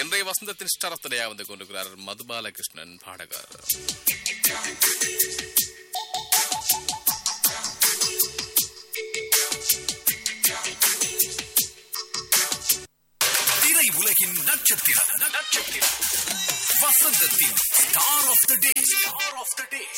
இன்றைய வசந்தத்தின் ஸ்டரத்தடையா வந்து கொண்டிருக்கிறார் மதுபாலகிருஷ்ணன் பாடகர் திரை உலகின் நட்சத்திரம் நட்சத்திரம் வசந்தத்தின் star of the day star of the day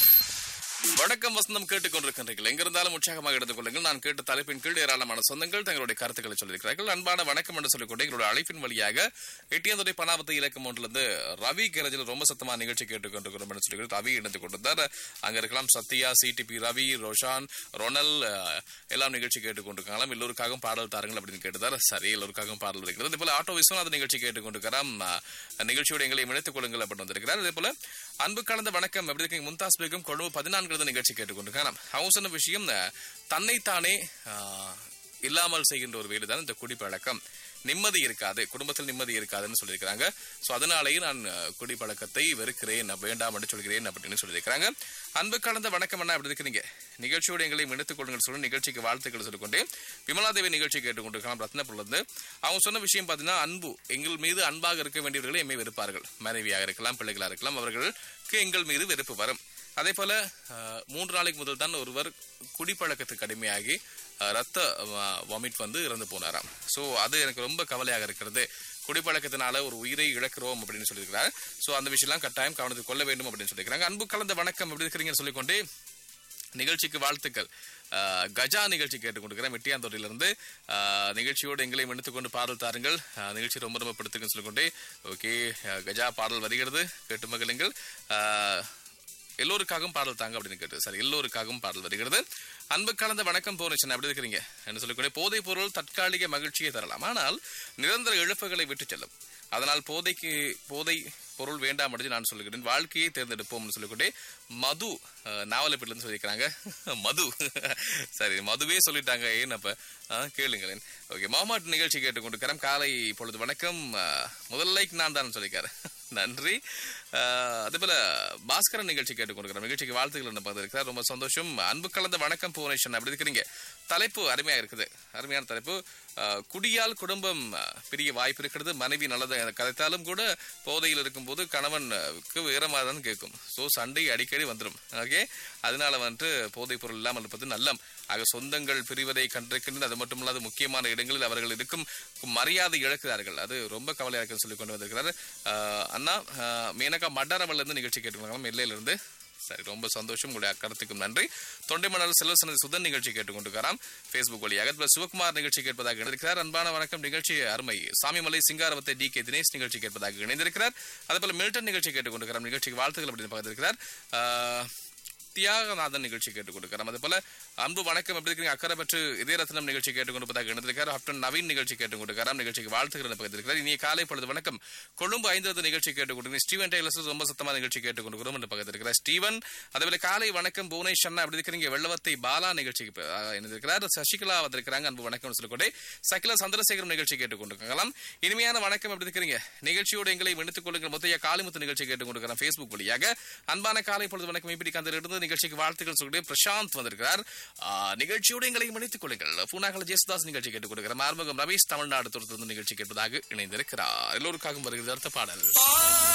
வணக்கம் வசந்தம் கேட்டுக் கொண்டிருக்கின்றீர்கள் எங்கிருந்தாலும் உற்சாகமாக எடுத்துக் கொள்ளுங்கள் நான் கேட்ட தலைப்பின் கீழ் ஏராளமான சொந்தங்கள் தங்களுடைய கருத்துக்களை சொல்லியிருக்கிறார்கள் அன்பான வணக்கம் என்று சொல்லிக்கொண்டு எங்களுடைய அழைப்பின் வழியாக எட்டியந்துறை பணாபத்து இலக்கம் ஒன்றிலிருந்து ரவி கேரஜில் ரொம்ப சத்தமா நிகழ்ச்சி கேட்டுக் கொண்டிருக்கிறோம் என்று சொல்லி ரவி இணைத்துக் கொண்டிருந்தார் அங்க இருக்கலாம் சத்யா சிடிபி ரவி ரோஷான் ரொனல் அஹ், எல்லாம் நிகழ்ச்சி கேட்டுக் கொண்டிருக்காங்களாம் எல்லோருக்காகவும் பாடல் தாருங்கள் அப்படின்னு கேட்டுதார் சரி எல்லோருக்காகவும் பாடல் இருக்கிறது அதே போல ஆட்டோ விஸ்வநாத் நிகழ்ச்சி கேட்டுக் கொண்டிருக்கிறார் அஹ், நிகழ்ச்சியோடு எங்களை இணைத்துக் கொள்ளுங்கள் அப்படின்னு வந்திருக்கிறார் அதே போல அன்பு கலந்த வணக்கம் எப்படி இருக்கீங்க மும்தாஸ் பேகம் கொழும்பு பதினான்கு நிகழ்ச்சி கேட்டுக்கொண்டிருக்காங்க அவங்க சொன்ன விஷயம் அஹ், தன்னைத்தானே அஹ், இல்லாமல் செய்கின்ற ஒரு வேலை தான் இந்த குடிப்பழக்கம் நிம்மதி இருக்காது குடும்பத்தில் நிம்மதி இருக்காதுன்னு சொல்லியிருக்கிறாங்க ஸோ அதனாலேயே நான் அஹ், குடிப்பழக்கத்தை வெறுக்கிறேன் நான் வேண்டாம் என்று சொல்கிறேன் அப்படின்னு சொல்லியிருக்கிறாங்க அன்பு கலந்த வணக்கம் என்ன அப்படி இருக்கிறீங்க நிகழ்ச்சியோடு எங்களை இணைத்துக் கொள்ளுங்கள் சொல்லி நிகழ்ச்சிக்கு வாழ்த்துக்கள் சொல்லிக்கொண்டே விமலாதேவி நிகழ்ச்சி கேட்டுக்கொண்டிருக்கலாம் ரத்னபுரிலிருந்து அவங்க சொன்ன விஷயம் பார்த்தீங்கன்னா அன்பு எங்கள் மீது அன்பாக இருக்க வேண்டியவர்களை எம்மை வெறுப்பார்கள் மனைவியாக இருக்கலாம் பிள்ளைகளாக இருக்கலாம் அவர்களுக்கு எங்கள் மீது வெறுப்பு வரும் அதே போல அஹ், மூன்று நாளைக்கு முதல் தான் ஒருவர் குடிப்பழக்கத்துக்கு அடிமையாகி அஹ், ரத்த வாமிட் வந்து இறந்து போனாராம் ஸோ அது எனக்கு ரொம்ப கவலையாக இருக்கிறது குடிப்பழக்கத்தினால ஒரு உயிரை இழக்கிறோம் அப்படின்னு சொல்லியிருக்கிறார் ஸோ அந்த விஷயம்லாம் கட்டாயம் கவனத்தில் கொள்ள வேண்டும் அப்படின்னு சொல்லியிருக்கிறாங்க அன்பு கலந்த வணக்கம் எப்படி இருக்கிறீங்கன்னு சொல்லிக்கொண்டே நிகழ்ச்சிக்கு வாழ்த்துக்கள் அஹ், கஜா நிகழ்ச்சி கேட்டுக்கொண்டிருக்கிறேன் வெட்டியாந்தோட்டிலிருந்து அஹ், நிகழ்ச்சியோடு எங்களையும் எடுத்துக்கொண்டு பாடல் தாருங்கள் அஹ், நிகழ்ச்சி ரொம்ப ரொம்ப படுத்துக்குன்னு சொல்லிக்கொண்டே ஓகே அஹ், கஜா பாடல் வருகிறது கேட்டு மகிழுங்கள் அஹ், எல்லோருக்காகவும் பாடல் தாங்க அப்படின்னு கேட்டு சார் எல்லோருக்காகவும் பாடல் வருகிறது அன்பு கலந்த வணக்கம் போனேன் அப்படி இருக்கிறீங்க என்று சொல்லிக்கொண்டே போதைப் பொருள் தற்காலிக மகிழ்ச்சியை தரலாம் ஆனால் நிரந்தர இழப்புகளை விட்டு செல்லும் அதனால் போதைக்கு போதை பொருள் வேண்டாம் அப்படின்னு நான் சொல்லுகிறேன் வாழ்க்கையை தேர்ந்தெடுப்போம்னு சொல்லிக்கொண்டே மது அஹ், நாவலப்பேட்டிலிருந்து சொல்லியிருக்கிறாங்க மது சரி மதுவே சொல்லிட்டாங்க ஏன் அப்ப அஹ், கேளுங்களேன் ஓகே மாமாட் நிகழ்ச்சி கேட்டுக்கொண்டிருக்கிறேன் காலை பொழுது வணக்கம் அஹ், முதல் லைக் நான் தான் சொல்லியிருக்காரு நன்றி அஹ், அதே போல பாஸ்கரன் நிகழ்ச்சி கேட்டுக்கொண்டிருக்கிறோம் நிகழ்ச்சிக்கு வாழ்த்துக்கள் என்ன பார்த்துருக்கிறார் ரொம்ப சந்தோஷம் அன்பு கலந்த வணக்கம் புவனேஸ்வரன் அப்படி இருக்கிறீங்க தலைப்பு அருமையா இருக்குது அருமையான தலைப்பு அஹ், குடியால் குடும்பம் அஹ், பிரிய வாய்ப்பு இருக்கிறது மனைவி நல்லதை கதைத்தாலும் கூட போதையில் இருக்கும்போது கணவனுக்கு வேறமாக தான் கேட்கும் ஸோ சண்டை அடிக்கடி வந்துடும் ஓகே அதனால வந்துட்டு போதைப் பொருள் இல்லாமல் இருப்பது நல்லம் ஆக சொந்தங்கள் பிரிவதை கண்டிருக்கின்றன அது மட்டுமல்லாது முக்கியமான இடங்களில் அவர்கள் இருக்கும் மரியாதை இழக்கிறார்கள் அது ரொம்ப கவலையாக இருக்குன்னு சொல்லி கொண்டு வந்திருக்கிறார் அஹ், அண்ணா அஹ், மேனகா மட்டரவல்ல இருந்து நிகழ்ச்சி கேட்டுக்கொண்டாங்க எல்லையிலிருந்து சரி ரொம்ப சந்தோஷம் உங்களுடைய கருத்துக்கும் நன்றி தொண்டை மணல் செல்வசனது சுதன் நிகழ்ச்சி கேட்டுக்கொண்டிருக்கிறார் ஃபேஸ்புக் வழியாக அதுபோல சிவகுமார் நிகழ்ச்சி கேட்பதாக இருக்கிறார் அன்பான வணக்கம் நிகழ்ச்சி அருமை சாமிமலை சிங்காரவத்தை டி கே தினேஷ் நிகழ்ச்சி கேட்பதாக இணைந்திருக்கிறார் அதேபோல மில்டன் நிகழ்ச்சி கேட்டுக்கொண்டிருக்கிறார் நிகழ்ச்சிக்கு வாழ்த்துக்கள் அப்படின்னு பார்த்திருக்கிறார் ஆஹ், தியாகநாதன் நிகழ்ச்சி கேட்டுக்கொண்டிருக்கிறார் அதே போல அன்பு வணக்கம் எப்படி இருக்கீங்க அக்கறை பற்று இதயரத்னம் நிகழ்ச்சி கேட்டுக்கொண்டிருப்பதாக இணைந்திருக்கிறார் ஆப்டன் நவீன் நிகழ்ச்சி கேட்டுக்கொண்டிருக்கிறார் நிகழ்ச்சிக்கு வாழ்த்துக்கள் பகிர்ந்திருக்கிறார் இனிய காலை பொழுது வணக்கம் கொழும்பு ஐந்தாவது நிகழ்ச்சி கேட்டுக்கொண்டிருக்கிறேன் ஸ்டீவன் டெய்லர்ஸ் ரொம்ப சத்தமா நிகழ்ச்சி கேட்டுக்கொண்டிருக்கிறோம் என்று பகிர்ந்திருக்கிறார் ஸ்டீவன் அதேபோல காலை வணக்கம் புவனேஷ் அண்ணா அப்படி இருக்கிறீங்க வெள்ளவத்தை பாலா நிகழ்ச்சிக்கு ப- ஆஹ் இணைந்திருக்கிறார் சசிகலா வந்திருக்கிறாங்க அன்பு வணக்கம் சொல்லிக்கொண்டே சகிலா சந்திரசேகரம் நிகழ்ச்சி கேட்டுக்கொண்டிருக்கலாம் இனிமையான வணக்கம் எப்படி இருக்கிறீங்க நிகழ்ச்சியோடு எங்களை இணைத்துக் கொள்ளுங்கள் முத்தைய காளிமுத்து நிகழ்ச்சி கேட்டுக்கொண்டிருக்கிறேன் ஃபேஸ்புக் வழியாக அன்பான காலை பொழுது வணக்கம் இப்படி கந்த இருந்து நிகழ்ச்சிக்கு வாழ்த்துக்கள் சொல்லிட்டு பிரசாந்த் வந்திருக்கிறார் ஆஹ் நிகழ்ச்சியோடு எங்களை இணைத்துக் கொள்ளுங்கள் பூனாகல ஜேசுதாஸ் நிகழ்ச்சி கேட்டுக்கொண்டிருக்கிறார் மார்மகம் ரமேஷ் தமிழ்நாடு தொடர்ந்து நிகழ்ச்சி கேட்பதாக இணைந்திருக்கிறார் எல்லோருக்காகவும் வருகிறது அடுத்த பாடல்